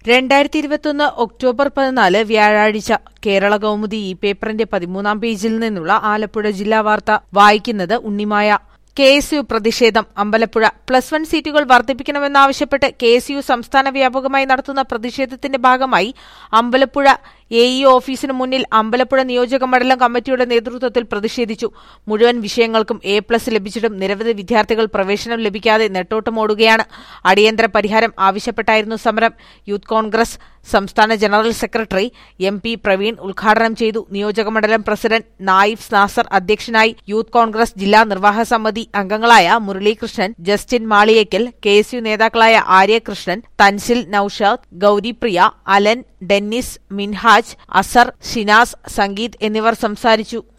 രണ്ടായിരത്തി ഇരുപത്തൊന്ന് ഒക്ടോബർ പതിനാല് വ്യാഴാഴ്ച കേരള കൗമുദി ഈ പേപ്പറിന്റെ പതിമൂന്നാം പേജിൽ നിന്നുള്ള ആലപ്പുഴ ജില്ലാ വാർത്ത വായിക്കുന്നത് ഉണ്ണിമായ കെ എസ് യു പ്രതിഷേധം അമ്പലപ്പുഴ പ്ലസ് വൺ സീറ്റുകൾ വർദ്ധിപ്പിക്കണമെന്നാവശ്യപ്പെട്ട് കെ എസ് യു സംസ്ഥാന വ്യാപകമായി നടത്തുന്ന പ്രതിഷേധത്തിന്റെ ഭാഗമായി അമ്പലപ്പുഴ എ ഇ ഓഫീസിന് മുന്നിൽ അമ്പലപ്പുഴ നിയോജക മണ്ഡലം കമ്മിറ്റിയുടെ നേതൃത്വത്തിൽ പ്രതിഷേധിച്ചു മുഴുവൻ വിഷയങ്ങൾക്കും എ പ്ലസ് ലഭിച്ചിട്ടും നിരവധി വിദ്യാർത്ഥികൾ പ്രവേശനം ലഭിക്കാതെ നെട്ടോട്ടമോടുകയാണ് അടിയന്തര പരിഹാരം ആവശ്യപ്പെട്ടായിരുന്നു സമരം യൂത്ത് കോൺഗ്രസ് സംസ്ഥാന general secretary M P Praveen ഉദ്ഘാടനം ചെയ്തു നിയോജകമണ്ഡലം പ്രസിഡന്റ് നായിഫ് നാസർ അധ്യക്ഷനായി യൂത്ത് കോൺഗ്രസ് ജില്ലാ നിർവാഹക സമിതി അംഗങ്ങളായ Muralikrishnan Justin Maliyekkal K S U നേതാക്കളായ ആര്യകൃഷ്ണൻ തൻസിൽ നൌഷാദ് ഗൌരിപ്രിയ അലൻ ഡെന്നിസ് മിൻഹാജ് അസർ ഷിനാസ് സംഗീത് എന്നിവർ സംസാരിച്ചു